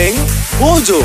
Morning Mojo.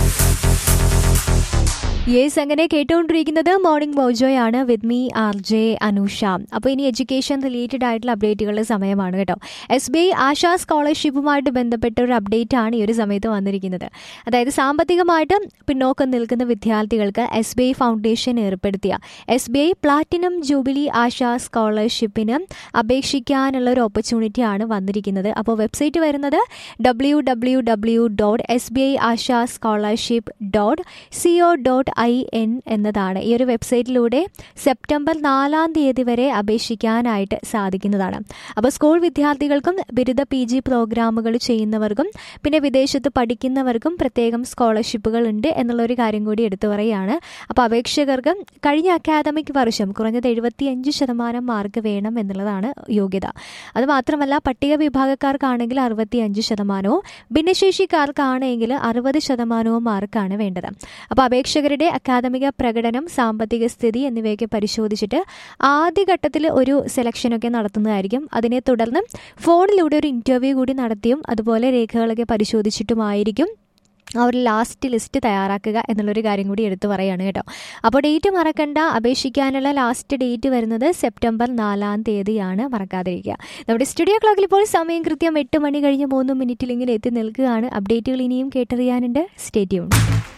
Yes അങ്ങനെ കേട്ടുകൊണ്ടിരിക്കുന്നത് morning മോജോയാണ് with me R J Anusha അപ്പോൾ ഇനി എഡ്യൂക്കേഷൻ റിലേറ്റഡ് ആയിട്ടുള്ള അപ്ഡേറ്റുകളുടെ സമയമാണ് കേട്ടോ എസ് ബി ഐ ആശാ സ്കോളർഷിപ്പുമായിട്ട് ബന്ധപ്പെട്ട ഒരു അപ്ഡേറ്റ് ആണ് ഈ ഒരു സമയത്ത് വന്നിരിക്കുന്നത് അതായത് സാമ്പത്തികമായിട്ട് പിന്നോക്കം നിൽക്കുന്ന വിദ്യാർത്ഥികൾക്ക് എസ് ബി ഐ ഫൗണ്ടേഷൻ ഏർപ്പെടുത്തിയ S B I platinum jubilee Asha സ്കോളർഷിപ്പിന് അപേക്ഷിക്കാനുള്ള ഒരു ഓപ്പർച്യൂണിറ്റിയാണ് വന്നിരിക്കുന്നത് അപ്പോൾ വെബ്സൈറ്റ് വരുന്നത് W W W dot S B I Asha scholarship dot C O dot I N എന്നതാണ് ഈ ഒരു വെബ്സൈറ്റിലൂടെ സെപ്റ്റംബർ നാലാം തീയതി വരെ അപേക്ഷിക്കാനായിട്ട് സാധിക്കുന്നതാണ് അപ്പോൾ സ്കൂൾ വിദ്യാർത്ഥികൾക്കും ബിരുദ പി ജി പ്രോഗ്രാമുകൾ ചെയ്യുന്നവർക്കും പിന്നെ വിദേശത്ത് പഠിക്കുന്നവർക്കും പ്രത്യേകം സ്കോളർഷിപ്പുകൾ ഉണ്ട് എന്നുള്ളൊരു കാര്യം കൂടി എടുത്തു പറയുകയാണ് അപ്പോൾ അപേക്ഷകർക്ക് കഴിഞ്ഞ അക്കാദമിക് വർഷം കുറഞ്ഞത് എഴുപത്തിയഞ്ച് ശതമാനം മാർക്ക് വേണം എന്നുള്ളതാണ് യോഗ്യത അത് മാത്രമല്ല പട്ടിക വിഭാഗക്കാർക്കാണെങ്കിൽ അറുപത്തിയഞ്ച് ശതമാനവും ഭിന്നശേഷിക്കാർക്കാണെങ്കിൽ അറുപത് ശതമാനവും മാർക്കാണ് വേണ്ടത് അപ്പോൾ അപേക്ഷകരുടെ അക്കാദമിക പ്രകടനം സാമ്പത്തിക സ്ഥിതി എന്നിവയൊക്കെ പരിശോധിച്ചിട്ട് ആദ്യഘട്ടത്തിൽ ഒരു സെലക്ഷനൊക്കെ നടത്തുന്നതായിരിക്കും അതിനെ തുടർന്ന് ഫോണിലൂടെ ഒരു ഇൻ്റർവ്യൂ കൂടി നടത്തിയും അതുപോലെ രേഖകളൊക്കെ പരിശോധിച്ചിട്ടുമായിരിക്കും ആ ഒരു ലാസ്റ്റ് ലിസ്റ്റ് തയ്യാറാക്കുക എന്നുള്ളൊരു കാര്യം കൂടി എടുത്തു പറയുകയാണ് കേട്ടോ അപ്പോൾ ഡേറ്റ് മറക്കണ്ട അപേക്ഷിക്കാനുള്ള ലാസ്റ്റ് ഡേറ്റ് വരുന്നത് സെപ്റ്റംബർ നാലാം തീയതിയാണ് മറക്കാതിരിക്കുക നമ്മുടെ സ്റ്റുഡിയോ ക്ലോക്കിൽ ഇപ്പോൾ സമയം കൃത്യം എട്ട് മണി കഴിഞ്ഞ് മൂന്ന് മിനിറ്റിൽ ഇങ്ങനെ എത്തി നിൽക്കുകയാണ് അപ്ഡേറ്റുകൾ ഇനിയും കേട്ടറിയാനുണ്ട് സ്റ്റേറ്റ്യൂൺ